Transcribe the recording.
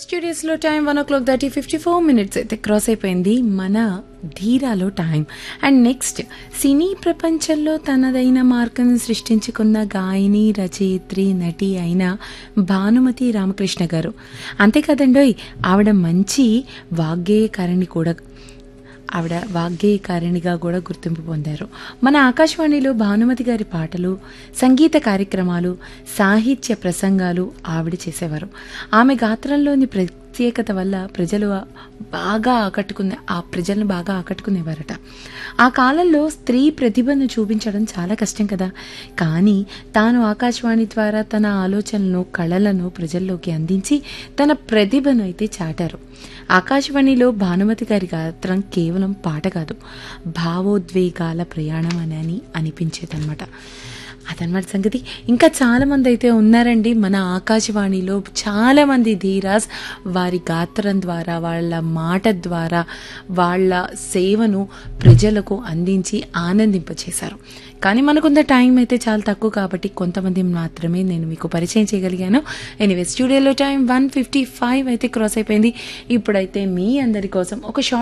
స్టూడియోస్లో time one o'clock thirty fifty four minutes అయితే cross అయిపోయింది మన ధీరాలో టైం అండ్ నెక్స్ట్ సినీ ప్రపంచంలో తనదైన మార్గం సృష్టించుకున్న గాయని రచయిత్రి నటి అయిన భానుమతి రామకృష్ణ గారు అంతేకాదండోయ్ ఆవిడ మంచి వాగ్గేయకారిణి కూడా ఆవిడ వాగ్గేయకారిణిగా కూడా గుర్తింపు పొందారు మన ఆకాశవాణిలో భానుమతి గారి పాటలు సంగీత కార్యక్రమాలు సాహిత్య ప్రసంగాలు ఆవిడ చేసేవారు ఆమె గాత్రంలోని ప్రత్యేకత వల్ల ప్రజలు బాగా ఆకట్టుకునే ఆ ప్రజలను బాగా ఆకట్టుకునేవారట ఆ కాలంలో స్త్రీ ప్రతిభను చూపించడం చాలా కష్టం కదా కానీ తాను ఆకాశవాణి ద్వారా తన ఆలోచనలను కళలను ప్రజల్లోకి అందించి తన ప్రతిభను అయితే చాటారు ఆకాశవాణిలో భానుమతి గారి గాత్రం కేవలం పాట కాదు భావోద్వేగాల ప్రయాణం అని అని అనిపించేదన్నమాట అదనమాట సంగతి ఇంకా చాలా మంది అయితే ఉన్నారండి మన ఆకాశవాణిలో చాలా మంది ధీరాస్ వారి గాత్రం ద్వారా వాళ్ళ మాట ద్వారా వాళ్ళ సేవను ప్రజలకు అందించి ఆనందింపచేశారు కానీ మనకున్న టైం అయితే చాలా తక్కువ కాబట్టి కొంతమంది మాత్రమే నేను మీకు పరిచయం చేయగలిగాను ఎనీవే స్టూడియోలో టైం వన్ ఫిఫ్టీ ఫైవ్ అయితే క్రాస్ అయిపోయింది ఇప్పుడైతే మీ అందరి కోసం ఒక షార్ట్